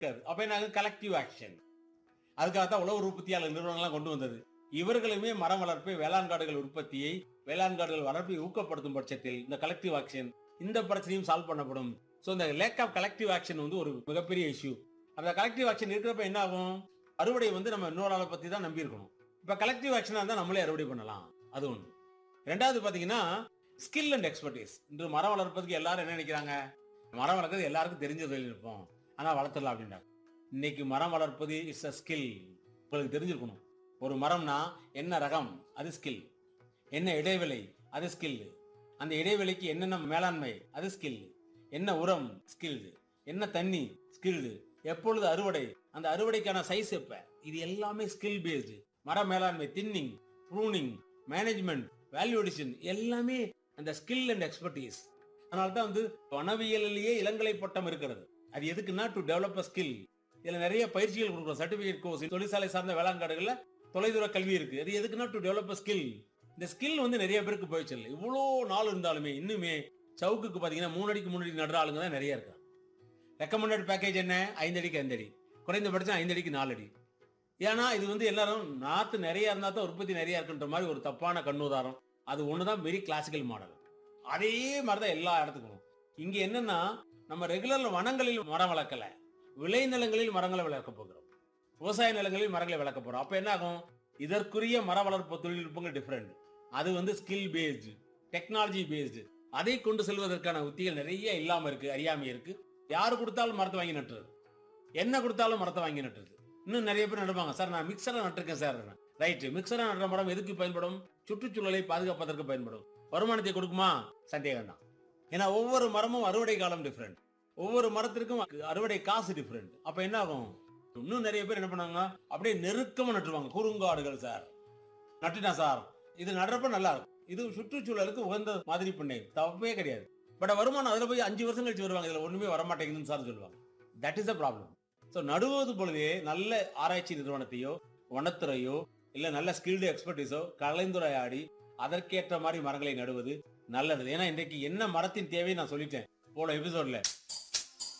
அப்ப என்ன collective action அதுக்காகத்தான் உழவு உற்பத்தியாளர் நிறுவனங்கள்லாம் கொண்டு வந்தது இவர்களுமே மரம் வளர்ப்பை வேளாண் காடுகள் உற்பத்தியை வேளாண் காடுகள் வளர்ப்பை ஊக்கப்படுத்தும் பட்சத்தில் இந்த கலெக்டிவ் ஆக்ஷன் இந்த பிரச்சனையும் சால்வ் பண்ணப்படும் ஸோ இந்த லேக் ஆஃப் கலெக்டிவ் ஆக்ஷன் வந்து ஒரு மிகப்பெரிய இஷ்யூ அந்த கலெக்டிவ் ஆக்ஷன் இருக்கிறப்ப என்ன ஆகும் அறுவடை வந்து நம்ம இன்னொரு ஆளை பத்தி தான் நம்பி இருக்கணும் இப்ப கலெக்டிவ் ஆக்ஷனா இருந்தா நம்மளே அறுவடை பண்ணலாம் அது ஒண்ணு ரெண்டாவது பாத்தீங்கன்னா ஸ்கில் அண்ட் எக்ஸ்பர்டீஸ் இன்று மரம் வளர்ப்பதுக்கு எல்லாரும் என்ன நினைக்கிறாங்க மரம் வளர்க்கறது எல்லாருக்கும் தெரிஞ்ச தொழில்நுட்பம் ஆனா வளர்த்துடலாம் அப்படின்றாங்க இன்னைக்கு மரம் வளர்ப்பது இஸ் அ ஸ்கில் உங்களுக்கு தெரிஞ்சிருக்கணும் ஒரு மரம்னா என்ன ரகம் அது ஸ்கில் என்ன இடைவெளி அது ஸ்கில் அந்த இடைவெளிக்கு என்னென்ன மேலாண்மை அது ஸ்கில் என்ன உரம் ஸ்கில்டு என்ன தண்ணி ஸ்கில்டு எப்பொழுது அறுவடை அந்த அறுவடைக்கான சைஸ் எப்ப இது எல்லாமே ஸ்கில் பேஸ்டு மர மேலாண்மை thinning pruning management value addition எல்லாமே அந்த ஸ்கில் அண்ட் எக்ஸ்பர்டீஸ் அதனால தான் வந்து வனவியலிலேயே இளங்கலை பட்டம் இருக்கிறது அது எதுக்குன்னா டு டெவலப் அ ஸ்கில் இதுல நிறைய பயிற்சிகள் கொடுக்குறோம் சர்டிபிகேட் கோர்ஸ் தொழிற்சாலை சார்ந்த வேளாண் காடுகள்ல தொலைதூர கல்வி இருக்கு அது எதுக்குன்னா டு டெவலப் அ ஸ்கில் இந்த ஸ்கில் வந்து நிறைய பேருக்கு போயிடுச்சு இல்லை இவ்வளோ நாள் இருந்தாலுமே இன்னுமே சவுக்குக்கு பாத்தீங்கன்னா மூணு அடிக்கு மூணு அடி நடுற ஆளுங்க தான் நிறைய இருக்காங்க ரெக்கமெண்டட் பேக்கேஜ் என்ன ஐந்து அடிக்கு ஐந்து அடி குறைந்தபட்சம் ஐந்து அடிக்கு நாலு அடி ஏன்னா இது வந்து எல்லாரும் நாத்து நிறைய இருந்தா தான் உற்பத்தி நிறைய இருக்குன்ற மாதிரி ஒரு தப்பான கண்ணுதாரம் அது ஒண்ணுதான் வெரி கிளாசிக்கல் மாடல் அதே மாதிரி தான் எல்லா இடத்துக்கும் இங்க என்னன்னா நம்ம ரெகுலர் வனங்களில் மரம் வளர்க்கல விளைநிலங்களில் மரங்களை வளர்க்க போகிறோம் விவசாய நிலங்களில் மரங்களை வளர்க்க போறோம் அப்ப என்ன ஆகும் இதற்குரிய மர வளர்ப்பு தொழில்நுட்பங்கள் டிஃப்ரெண்ட் அது வந்து ஸ்கில் பேஸ்டு டெக்னாலஜி பேஸ்டு அதை கொண்டு செல்வதற்கான உத்திகள் நிறைய இல்லாம இருக்கு அறியாமை இருக்கு யாரு கொடுத்தாலும் மரத்தை வாங்கி நட்டுறது என்ன கொடுத்தாலும் மரத்தை வாங்கி நட்டுறது இன்னும் நிறைய பேர் நடுவாங்க சார் நான் மிக்சரை நட்டிருக்கேன் சார் ரைட் மிக்சரா நடுற மரம் எதுக்கு பயன்படும் சுற்றுச்சூழலை பாதுகாப்பதற்கு பயன்படும் வருமானத்தை கொடுக்குமா சந்தேகம் தான் ஏன்னா ஒவ்வொரு மரமும் அறுவடை காலம் டிஃப்ரெண்ட் ஒவ்வொரு மரத்திற்கும் அறுவடை காசு டிஃப்ரெண்ட் அப்ப என்ன ஆகும் இன்னும் நிறைய பேர் என்ன பண்ணாங்க அப்படியே நெருக்கமா நட்டுருவாங்க குறுங்காடுகள் சார் நட்டுட்டேன் சார் இது நடுறப்ப நல்லா இருக்கும் இது சுற்றுச்சூழலுக்கு உகந்த மாதிரி பண்ணை தப்பே கிடையாது பட் வருமானம் அதுல போய் அஞ்சு வருஷம் கழிச்சு வருவாங்க இதுல ஒண்ணுமே வரமாட்டேங்குதுன்னு சார் சொல்லுவாங்க that is a problem so நடுவது பொழுதே நல்ல ஆராய்ச்சி நிறுவனத்தையோ வனத்துறையோ இல்ல நல்ல ஸ்கில்டு எக்ஸ்பர்டீஸோ கலந்துரையாடி அதற்கேற்ற மாதிரி மரங்களை நடுவது நல்லது ஏன்னா இன்றைக்கு என்ன மரத்தின் தேவை நான் சொல்லிட்டேன் போன எபிசோட்ல